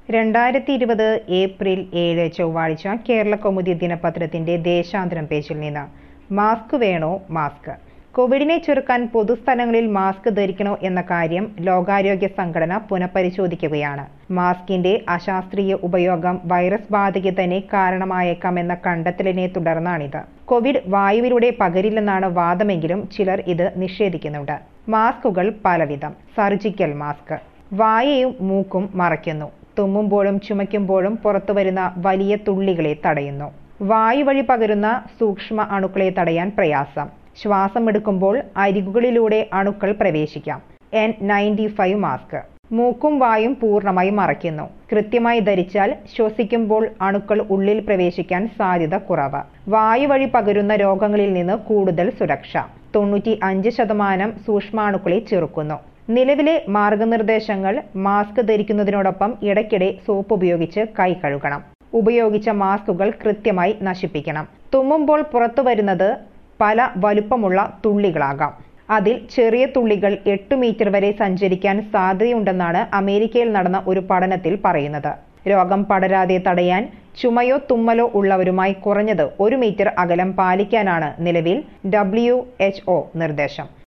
രണ്ടായിരത്തി ഇരുപത് ഏപ്രിൽ ഏഴ് ചൊവ്വാഴ്ച കേരള കൗമുദി ദിനപത്രത്തിന്റെ ദേശാന്തരം പേജിൽ നിന്ന് മാസ്ക് വേണോ മാസ്ക് കോവിഡിനെ ചെറുക്കാൻ പൊതുസ്ഥലങ്ങളിൽ മാസ്ക് ധരിക്കണോ എന്ന കാര്യം ലോകാരോഗ്യ സംഘടന പുനഃപരിശോധിക്കുകയാണ് മാസ്കിന്റെ അശാസ്ത്രീയ ഉപയോഗം വൈറസ് ബാധയ്ക്ക് തന്നെ കാരണമായേക്കാമെന്ന കണ്ടെത്തലിനെ തുടർന്നാണിത് കോവിഡ് വായുവിലൂടെ പകരില്ലെന്നാണ് വാദമെങ്കിലും ചിലർ ഇത് നിഷേധിക്കുന്നുണ്ട് മാസ്കുകൾ പലവിധം സർജിക്കൽ മാസ്ക് വായയും മൂക്കും മറയ്ക്കുന്നു തുമ്മുമ്പോഴും ചുമയ്ക്കുമ്പോഴും പുറത്തുവരുന്ന വലിയ തുള്ളികളെ തടയുന്നു വായു വഴി പകരുന്ന സൂക്ഷ്മ അണുക്കളെ തടയാൻ പ്രയാസം ശ്വാസം എടുക്കുമ്പോൾ അരികുകളിലൂടെ അണുക്കൾ പ്രവേശിക്കാം എൻ നയൻറ്റി ഫൈവ് മാസ്ക് മൂക്കും വായും പൂർണ്ണമായി മറയ്ക്കുന്നു കൃത്യമായി ധരിച്ചാൽ ശ്വസിക്കുമ്പോൾ അണുക്കൾ ഉള്ളിൽ പ്രവേശിക്കാൻ സാധ്യത കുറവ് വായു വഴി പകരുന്ന രോഗങ്ങളിൽ നിന്ന് കൂടുതൽ സുരക്ഷ തൊണ്ണൂറ്റി അഞ്ച് ശതമാനം സൂക്ഷ്മാണുക്കളെ ചെറുക്കുന്നു നിലവിലെ മാർഗനിർദ്ദേശങ്ങൾ മാസ്ക് ധരിക്കുന്നതിനോടൊപ്പം ഇടയ്ക്കിടെ സോപ്പ് ഉപയോഗിച്ച് കൈ കഴുകണം ഉപയോഗിച്ച മാസ്കുകൾ കൃത്യമായി നശിപ്പിക്കണം തുമ്മുമ്പോൾ പുറത്തു വരുന്നത് പല വലുപ്പമുള്ള തുള്ളികളാകാം അതിൽ ചെറിയ തുള്ളികൾ എട്ട് മീറ്റർ വരെ സഞ്ചരിക്കാൻ സാധ്യതയുണ്ടെന്നാണ് അമേരിക്കയിൽ നടന്ന ഒരു പഠനത്തിൽ പറയുന്നത് രോഗം പടരാതെ തടയാൻ ചുമയോ തുമ്മലോ ഉള്ളവരുമായി കുറഞ്ഞത് ഒരു മീറ്റർ അകലം പാലിക്കാനാണ് നിലവിൽ ഡബ്ല്യു നിർദ്ദേശം